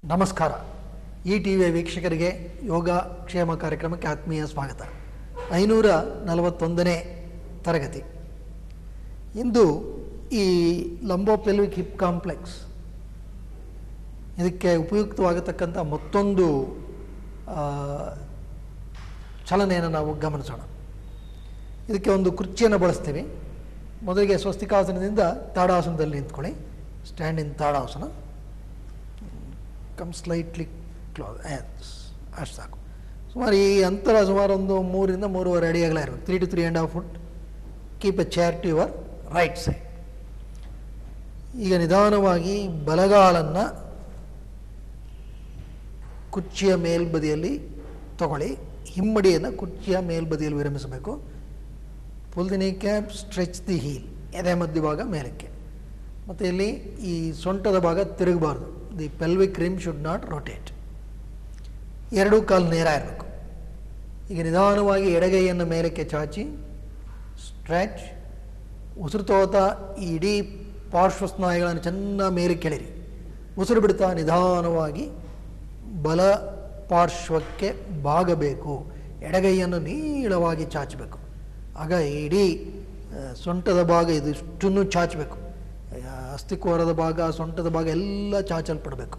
ನಮಸ್ಕಾರ ಈ ಟಿ ವಿಯ ವೀಕ್ಷಕರಿಗೆ ಯೋಗ ಕ್ಷೇಮ ಕಾರ್ಯಕ್ರಮಕ್ಕೆ ಆತ್ಮೀಯ ಸ್ವಾಗತ ಐನೂರ ನಲವತ್ತೊಂದನೇ ತರಗತಿ ಇಂದು ಈ ಲಂಬೋಪೆಲ್ವಿಕ್ ಹಿಪ್ ಕಾಂಪ್ಲೆಕ್ಸ್ ಇದಕ್ಕೆ ಉಪಯುಕ್ತವಾಗತಕ್ಕಂಥ ಮತ್ತೊಂದು ಆ, ಚಲನೆಯನ್ನು ನಾವು ಗಮನಿಸೋಣ ಇದಕ್ಕೆ ಒಂದು ಕುರ್ಚಿಯನ್ನು ಬಳಸ್ತೀವಿ ಮೊದಲಿಗೆ ಸ್ವಸ್ತಿಕಾಸನದಿಂದ ತಾಡಾಸನದಲ್ಲಿ ನಿಂತ್ಕೊಳ್ಳಿ stand in tadasana come slightly close ಅಷ್ಟು ಸಾಕು ಸುಮಾರು ಈ ಅಂತರ ಸುಮಾರು ಒಂದು ಮೂರಿಂದ ಮೂರುವರೆ ಅಡಿ ಅಗಲ ಇರಬೇಕು three to three and half foot keep a chair to your right side ಈಗ ನಿಧಾನವಾಗಿ ಬಲಗಾಲನ್ನು ಕುರ್ಚಿಯ ಮೇಲ್ಬದಿಯಲ್ಲಿ ತಗೊಳ್ಳಿ ಹಿಮ್ಮಡಿಯನ್ನು ಕುರ್ಚಿಯ ಮೇಲ್ಬದಿಯಲ್ಲಿ ವಿರಮಿಸಬೇಕು pull the knee cap stretch the heel ಎದೆ ಮಧ್ಯಭಾಗ ಮೇಲಕ್ಕೆ ಮತ್ತು ಇಲ್ಲಿ ಈ ಸೊಂಟದ ಭಾಗ ತಿರುಗಬಾರ್ದು the pelvic rim should not rotate ಎರಡೂ ಕಾಲು ನೇರ ಇರಬೇಕು ಈಗ ನಿಧಾನವಾಗಿ ಎಡಗೈಯನ್ನು ಮೇಲಕ್ಕೆ ಚಾಚಿ ಸ್ಟ್ರೆಚ್ ಉಸಿರು ತಗೋತಾ ಈ ಇಡೀ ಪಾರ್ಶ್ವ ಸ್ನಾಯುಗಳನ್ನು ಚೆನ್ನಾಗಿ ಮೇಲೆ ಕೆಳಿರಿ ಉಸಿರು ಬಿಡ್ತಾ ನಿಧಾನವಾಗಿ ಬಲ ಪಾರ್ಶ್ವಕ್ಕೆ ಬಾಗಬೇಕು ಎಡಗೈಯನ್ನು ನೀಳವಾಗಿ ಚಾಚಬೇಕು ಆಗ ಇಡೀ ಆ, ಸೊಂಟದ ಭಾಗ ಇದು ಇಷ್ಟನ್ನು ಚಾಚಬೇಕು ಆ, ಅಸ್ಥಿಕೋರದ ಭಾಗ ಸೊಂಟದ ಭಾಗ ಎಲ್ಲ ಚಾಚಲ್ಪಡಬೇಕು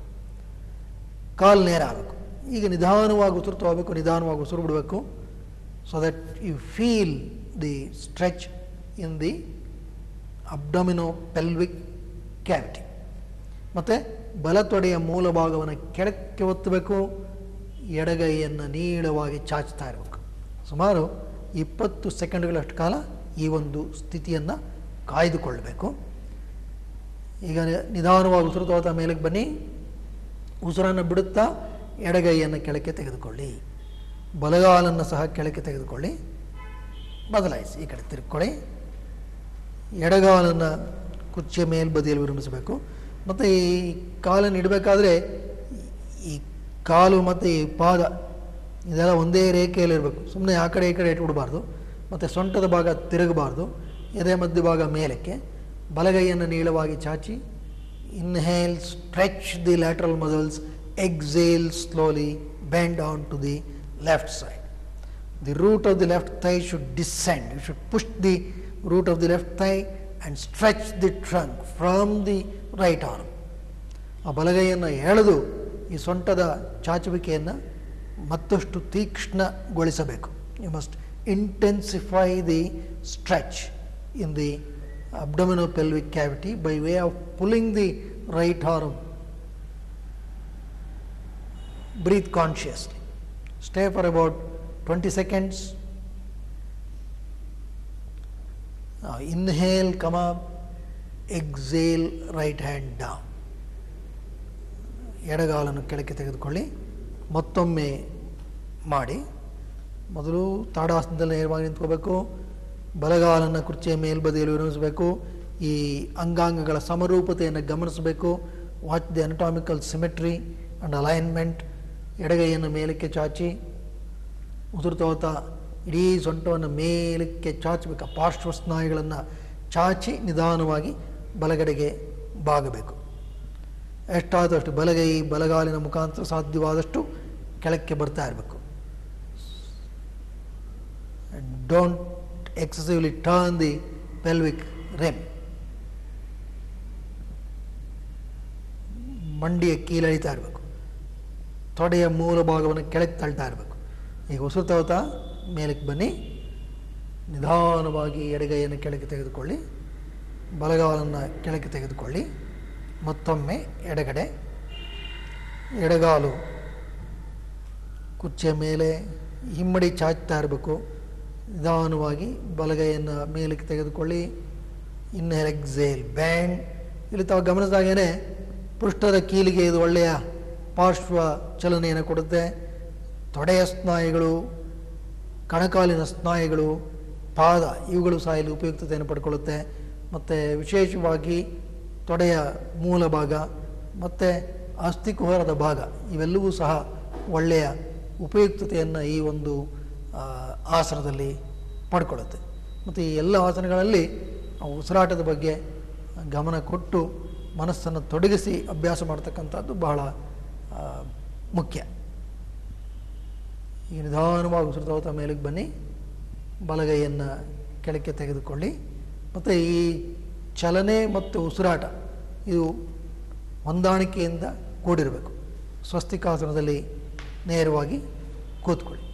ಕಾಲು ನೇರ ಆಗಬೇಕು ಈಗ ನಿಧಾನವಾಗಿ ಉಸಿರು ತಗೋಬೇಕು ನಿಧಾನವಾಗಿ ಉಸಿರು ಬಿಡಬೇಕು so that you feel the stretch in the abdomino pelvic cavity ಮತ್ತು ಬಲತೊಡೆಯ ಮೂಲ ಭಾಗವನ್ನು ಕೆಳಕ್ಕೆ ಒತ್ತಬೇಕು ಎಡಗೈಯನ್ನು ನೀಳವಾಗಿ ಚಾಚ್ತಾ ಇರಬೇಕು ಸುಮಾರು ಇಪ್ಪತ್ತು ಸೆಕೆಂಡ್ಗಳಷ್ಟು ಕಾಲ ಈ ಒಂದು ಸ್ಥಿತಿಯನ್ನು ಕಾಯ್ದುಕೊಳ್ಳಬೇಕು ಈಗ ನಿ- ನಿಧಾನವಾಗಿ ಉಸಿರು ತಗೋತಾ ಮೇಲಕ್ಕೆ ಬನ್ನಿ ಉಸಿರನ್ನು ಬಿಡುತ್ತಾ ಎಡಗೈಯನ್ನು ಕೆಳಕ್ಕೆ ತೆಗೆದುಕೊಳ್ಳಿ ಬಲಗಾಲನ್ನು ಸಹ ಕೆಳಕ್ಕೆ ತೆಗೆದುಕೊಳ್ಳಿ ಬದಲಾಯಿಸಿ ಈ ಕಡೆ ತಿರ್ಕೊಳ್ಳಿ ಎಡಗಾಲನ್ನು ಕುರ್ಚಿಯ ಮೇಲ್ಬದಿಯಲ್ಲಿ ವಿರಮಿಸಬೇಕು ಮತ್ತು ಈ ಕಾಲನ್ನು ಇಡಬೇಕಾದ್ರೆ ಈ ಕಾಲು ಮತ್ತು ಈ ಪಾದ ಇದೆಲ್ಲ ಒಂದೇ ರೇಖೆಯಲ್ಲಿರಬೇಕು ಸುಮ್ಮನೆ ಆ ಕಡೆ ಈ ಕಡೆ ಇಟ್ಬಿಡಬಾರ್ದು ಮತ್ತು ಸೊಂಟದ ಭಾಗ ತಿರುಗಬಾರ್ದು ಎದೆ ಮಧ್ಯ ಭಾಗ ಮೇಲಕ್ಕೆ ಬಲಗೈಯನ್ನು ನೀಳವಾಗಿ ಚಾಚಿ inhale stretch the lateral muscles exhale slowly bend on to the left side the root of the left thigh should descend. You should push the root of the left thigh and stretch the trunk from the right arm. ಆ ಬಲಗೈಯನ್ನು ಎಳೆದು ಈ ಸೊಂಟದ ಚಾಚುವಿಕೆಯನ್ನು ಮತ್ತಷ್ಟು ತೀಕ್ಷ್ಣಗೊಳಿಸಬೇಕು you must intensify the stretch in the abdomino pelvic cavity by way of pulling the right arm breathe consciously. Stay for about 20 seconds. Now inhale, come up, exhale, right hand down. ಎಡಗಾಲನ್ನು ಕೆಳಕ್ಕೆ ತೆಗೆದುಕೊಳ್ಳಿ ಮತ್ತೊಮ್ಮೆ ಮಾಡಿ ಮೊದಲು ತಾಡಾಸನದಲ್ಲಿ ನೇರವಾಗಿ ನಿಂತ್ಕೋಬೇಕು ಬಲಗಾಲನ್ನು ಕುರ್ಚಿಯ ಮೇಲ್ಬದಿಯಲ್ಲಿ ವಿರಮಿಸಬೇಕು ಈ ಅಂಗಾಂಗಗಳ ಸಮರೂಪತೆಯನ್ನು ಗಮನಿಸಬೇಕು watch the anatomical symmetry and alignment ಎಡಗೈಯನ್ನು ಮೇಲಕ್ಕೆ ಚಾಚಿ ಉಸಿರು ತಗೋತಾ ಇಡೀ ಸೊಂಟವನ್ನು ಮೇಲಕ್ಕೆ ಚಾಚಬೇಕು ಆ ಪಾರ್ಶ್ವ ಸ್ನಾಯುಗಳನ್ನು ಚಾಚಿ ನಿಧಾನವಾಗಿ ಬಲಗಡೆಗೆ ಬಾಗಬೇಕು ಎಷ್ಟಾದಷ್ಟು ಬಲಗೈ ಬಲಗಾಲಿನ ಮುಖಾಂತರ ಸಾಧ್ಯವಾದಷ್ಟು ಕೆಳಕ್ಕೆ ಬರ್ತಾ ಇರಬೇಕು don't excessively turn the pelvic rim ಮಂಡಿಯ ಕೀಲೆಳಿತಾ ಇರಬೇಕು ತೊಡೆಯ ಮೂಲ ಭಾಗವನ್ನು ಕೆಳಗೆ ತಳ್ತಾ ಇರಬೇಕು ಈಗ ಉಸಿರು ತಗೋತಾ ಮೇಲಕ್ಕೆ ಬನ್ನಿ ನಿಧಾನವಾಗಿ ಎಡಗೈಯನ್ನು ಕೆಳಗೆ ತೆಗೆದುಕೊಳ್ಳಿ ಬಲಗಾಲನ್ನು ಕೆಳಗೆ ತೆಗೆದುಕೊಳ್ಳಿ ಮತ್ತೊಮ್ಮೆ ಎಡಗಡೆ ಎಡಗಾಲು ಕುರ್ಚಿಯ ಮೇಲೆ ಹಿಮ್ಮಡಿ ಚಾಚ್ತಾ ಇರಬೇಕು ನಿಧಾನವಾಗಿ ಬಲಗೈಯನ್ನು ಮೇಲಕ್ಕೆ ತೆಗೆದುಕೊಳ್ಳಿ ಇನ್ನೇಲ್ ಎಕ್ಸೇಲ್ ಬ್ಯಾಂಡ್ ಇಲ್ಲಿ ತಾವು ಗಮನಿಸಿದಾಗೇನೆ ಪೃಷ್ಠದ ಕೀಲಿಗೆ ಇದು ಒಳ್ಳೆಯ ಪಾರ್ಶ್ವ ಚಲನೆಯನ್ನು ಕೊಡುತ್ತೆ ತೊಡೆಯ ಸ್ನಾಯುಗಳು ಕಣಕಾಲಿನ ಸ್ನಾಯುಗಳು ಪಾದ ಇವುಗಳು ಸಹ ಇಲ್ಲಿ ಉಪಯುಕ್ತತೆಯನ್ನು ಪಡ್ಕೊಳ್ಳುತ್ತೆ ಮತ್ತು ವಿಶೇಷವಾಗಿ ತೊಡೆಯ ಮೂಲ ಭಾಗ ಮತ್ತು ಅಸ್ಥಿಕುಹರದ ಭಾಗ ಇವೆಲ್ಲವೂ ಸಹ ಒಳ್ಳೆಯ ಉಪಯುಕ್ತತೆಯನ್ನು ಈ ಒಂದು ಆ, ಆಸನದಲ್ಲಿ ಪಡ್ಕೊಳ್ಳುತ್ತೆ ಮತ್ತು ಈ ಎಲ್ಲ ಆಸನಗಳಲ್ಲಿ ಆ ಉಸಿರಾಟದ ಬಗ್ಗೆ ಗಮನ ಕೊಟ್ಟು ಮನಸ್ಸನ್ನು ತೊಡಗಿಸಿ ಅಭ್ಯಾಸ ಮಾಡ್ತಕ್ಕಂಥದ್ದು ಬಹಳ ಆ, ಮುಖ್ಯ ಈಗ ನಿಧಾನವಾಗಿ ಉಸಿರು ತಗೋತಾ ಮೇಲಕ್ಕೆ ಬನ್ನಿ ಬಲಗೈಯನ್ನು ಕೆಳಕ್ಕೆ ತೆಗೆದುಕೊಳ್ಳಿ ಮತ್ತು ಈ ಚಲನೆ ಮತ್ತು ಉಸಿರಾಟ ಇದು ಹೊಂದಾಣಿಕೆಯಿಂದ ಕೂಡಿರಬೇಕು ಸ್ವಸ್ತಿಕಾಸನದಲ್ಲಿ ನೇರವಾಗಿ ಕೂತ್ಕೊಳ್ಳಿ